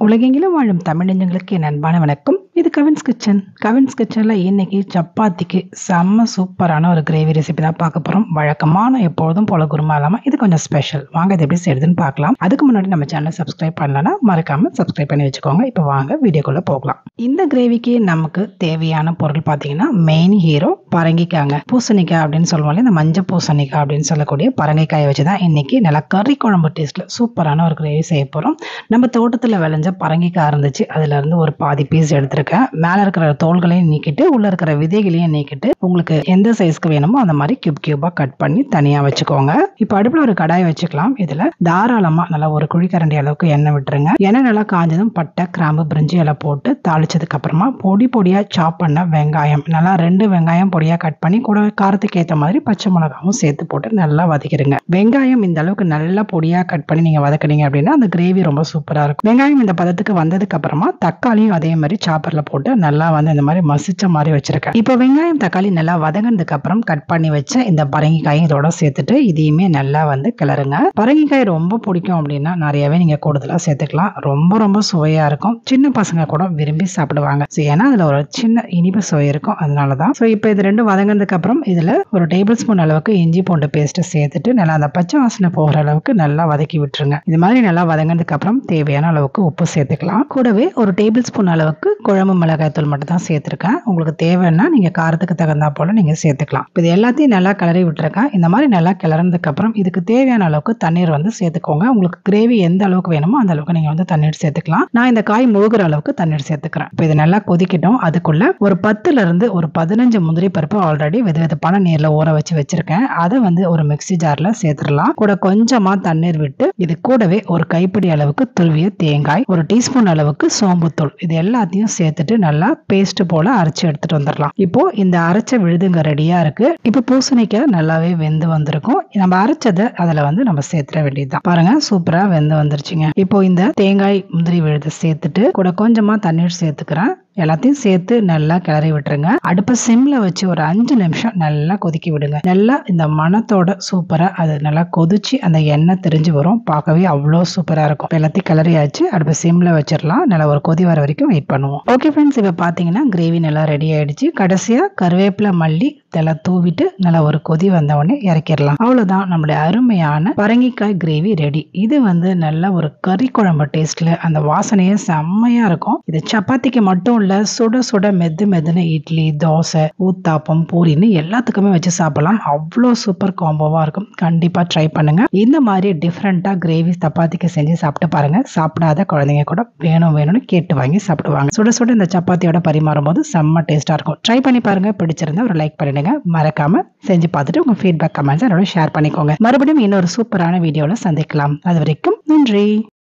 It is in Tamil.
உலகெங்கிலும் வாழும் தமிழஞ்சங்களுக்கு என் அன்பான வணக்கம் இது கவின்ஸ் கிச்சன் கவின்ஸ் கிச்சனில் இன்னைக்கு சப்பாத்திக்கு செம்ம சூப்பரான ஒரு கிரேவி ரெசிபி தான் பார்க்க போகிறோம் வழக்கமான எப்பொழுதும் போல குருமா இல்லாமல் இது கொஞ்சம் ஸ்பெஷல் வாங்க இது எப்படி செய்யுதுன்னு பார்க்கலாம் அதுக்கு முன்னாடி நம்ம சேனலை சப்ஸ்கிரைப் பண்ணலன்னா மறக்காம சப்ஸ்கிரைப் பண்ணி வச்சுக்கோங்க இப்போ வாங்க வீடியோக்குள்ளே போகலாம் இந்த கிரேவிக்கு நமக்கு தேவையான பொருள் பார்த்தீங்கன்னா மெயின் ஹீரோ பரங்கிக்காங்க பூசணிக்காய் அப்படின்னு சொல்லுவாங்க இந்த மஞ்சள் பூசணிக்காய் அப்படின்னு சொல்லக்கூடிய பரங்கிக்காயை வச்சு தான் இன்னைக்கு நல்லா கறி குழம்பு டேஸ்ட்டில் சூப்பரான ஒரு கிரேவி செய்ய போகிறோம் நம்ம தோட்டத்தில் விளைஞ்ச பரங்கிக்காய் இருந்துச்சு அதுல இருந்து ஒரு பாதி பீஸ் எடுத்திருக்கேன் மேலே இருக்கிற தோள்களையும் நீக்கிட்டு உள்ள இருக்கிற விதைகளையும் நீக்கிட்டு உங்களுக்கு எந்த சைஸ்க்கு வேணுமோ அந்த மாதிரி கியூப் கியூபாக கட் பண்ணி தனியாக வச்சுக்கோங்க இப்போ அடுப்பில் ஒரு கடாய் வச்சுக்கலாம் இதில் தாராளமாக நல்லா ஒரு குழிக்கரண்டி அளவுக்கு எண்ணெய் விட்டுருங்க எண்ணெய் நல்லா காஞ்சதும் பட்டை கிராம்பு பிரிஞ்சி இலை போட்டு தாளிச்சதுக்கு அப்புறமா பொடி பொடியாக சாப் பண்ண வெங்காயம் நல்லா ரெண்டு வெங்காயம் பொடியாக கட் பண்ணி கூட காரத்துக்கு ஏற்ற மாதிரி பச்சை மிளகாவும் சேர்த்து போட்டு நல்லா வதக்கிடுங்க வெங்காயம் இந்த அளவுக்கு நல்லா பொடியாக கட் பண்ணி நீங்கள் வதக்குனீங்க அப்படின்னா அந்த கிரேவி ரொம்ப சூப்பராக இருக்கும் வெங்காயம் இந்த பதத்துக்கு வந்ததுக்கு அப்புறமா தக்காளியும் அதே மாதிரி சாப்பர்ல போட்டு நல்லா வந்து இந்த மாதிரி மசிச்ச மாதிரி வச்சிருக்கேன் இப்போ வெங்காயம் தக்காளி நல்லா வதங்கினதுக்கு அப்புறம் கட் பண்ணி வச்ச இந்த பரங்கிக்காயும் இதோட சேர்த்துட்டு இதையுமே நல்லா வந்து கிளறுங்க பரங்கிக்காய் ரொம்ப பிடிக்கும் அப்படின்னா நிறையவே நீங்க கூடுதலா சேர்த்துக்கலாம் ரொம்ப ரொம்ப சுவையா இருக்கும் சின்ன பசங்க கூட விரும்பி சாப்பிடுவாங்க So, ஏன்னா அதுல ஒரு சின்ன இனிப்பு சுவை இருக்கும் அதனாலதான் ஸோ இப்போ இது ரெண்டும் வதங்கினதுக்கு அப்புறம் இதுல ஒரு டேபிள் ஸ்பூன் அளவுக்கு இஞ்சி பூண்டு பேஸ்ட் சேர்த்துட்டு நல்லா அந்த பச்சை வாசனை போகிற அளவுக்கு நல்லா வதக்கி விட்டுருங்க இது மாதிரி நல்லா வதங்கினதுக்கு அப்புறம் தேவையான அளவுக்கு உப்பு சேர்த்துக்கலாம் கூடவே ஒரு டேபிள் ஸ்பூன் அளவுக்கு குழம்பு மிளகாய்த்தூள் மட்டும் தான் சேர்த்துருக்கேன் உங்களுக்கு தேவைன்னா நீங்க காரத்துக்கு தகுந்தா போல நீங்க சேர்த்துக்கலாம் இப்போ இது எல்லாத்தையும் நல்லா கிளறி விட்டுருக்கேன் இந்த மாதிரி நல்லா கிளறினதுக்கு அப்புறம் இதுக்கு தேவையான அளவுக்கு தண்ணீர் வந்து சேர்த்துக்கோங்க உங்களுக்கு கிரேவி எந்த அளவுக்கு வேணுமோ அந்த அளவுக்கு நீங்க வந்து தண்ணீர் சேர்த்துக்கலாம் நான் இந்த காய் முழுகிற அளவுக்கு தண்ணீர் சேர்த்துக்கிறேன் இப்போ இது நல்லா கொதிக்கட்டும் அதுக்குள்ள ஒரு பத்துல இருந்து ஒரு பதினஞ்சு முந்திரி பருப்பு ஆல்ரெடி வெது வெதுப்பான நீர்ல ஊற வச்சு வச்சிருக்கேன் அதை வந்து ஒரு மிக்ஸி ஜார்ல சேர்த்துடலாம் கூட கொஞ்சமா தண்ணீர் விட்டு இது கூடவே ஒரு கைப்பிடி அளவுக்கு துருவிய தேங்காய் ஒரு டீஸ்பூன் அளவுக்கு சோம்புத்தூள் இது எல்லாத்தையும் சேர்த்துட்டு நல்லா பேஸ்ட் போல அரைச்சு எடுத்துட்டு வந்துடலாம் இப்போ இந்த அரைச்ச விழுதுங்க ரெடியா இருக்கு இப்போ பூசணிக்காய் நல்லாவே வெந்து வந்திருக்கும் நம்ம அரைச்சதை அதுல வந்து நம்ம சேர்த்துட வேண்டியதுதான் பாருங்க சூப்பரா வெந்து வந்துருச்சுங்க இப்போ இந்த தேங்காய் முந்திரி விழுதை சேர்த்துட்டு கூட கொஞ்சமா தண்ணீர் சேர்த்துக்கிறேன் எல்லாத்தையும் சேர்த்து நல்லா கிளறி விட்டுருங்க அடுப்பை சிம்ல வச்சு ஒரு அஞ்சு நிமிஷம் நல்லா கொதிக்க விடுங்க நல்லா இந்த மணத்தோட சூப்பரா அது நல்லா கொதிச்சு அந்த எண்ணெய் தெரிஞ்சு வரும் பார்க்கவே அவ்வளோ சூப்பரா இருக்கும் இப்ப எல்லாத்தையும் கிளறியாச்சு அடுப்பை சிம்ல வச்சிடலாம் நல்லா ஒரு கொதி வர வரைக்கும் வெயிட் பண்ணுவோம் ஓகே ஃப்ரெண்ட்ஸ் இப்போ பார்த்தீங்கன்னா கிரேவி நல்லா ரெடி ஆயிடுச்சு கடைசியா கருவேப்பிலை மல்லி இதெல்லாம் தூவிட்டு நல்லா ஒரு கொதி வந்த உடனே இறக்கிடலாம் அவ்வளவுதான் நம்மளுடைய அருமையான பரங்கிக்காய் கிரேவி ரெடி இது வந்து நல்ல ஒரு கறி குழம்பு டேஸ்ட்ல அந்த வாசனையே செம்மையா இருக்கும் இது சப்பாத்திக்கு மட்டும் இல்ல சுட சுட மெது மெதுன்னு இட்லி தோசை ஊத்தாப்பம் பூரின்னு எல்லாத்துக்குமே வச்சு சாப்பிடலாம் அவ்வளோ சூப்பர் காம்போவா இருக்கும் கண்டிப்பா ட்ரை பண்ணுங்க இந்த மாதிரி டிஃப்ரெண்டா கிரேவி சப்பாத்திக்கு செஞ்சு சாப்பிட்டு பாருங்க சாப்பிடாத குழந்தைங்க கூட வேணும் வேணும்னு கேட்டு வாங்கி சாப்பிடுவாங்க சுட சுட இந்த சப்பாத்தியோட பரிமாறும் போது செம்ம டேஸ்டா இருக்கும் ட்ரை பண்ணி பாருங்க பிடிச்சிருந்தா ஒரு லைக் பண்ணிடுங்க மறக்காம செஞ்சு பார்த்துட்டு உங்க ஃபீட்பேக் கமெண்ட்ஸ் என்னோட ஷேர் பண்ணிக்கோங்க மறுபடியும் இன்னொரு சூப்பரான வீடியோவில் சந்திக்கலாம் அது வரைக்கும் நன்றி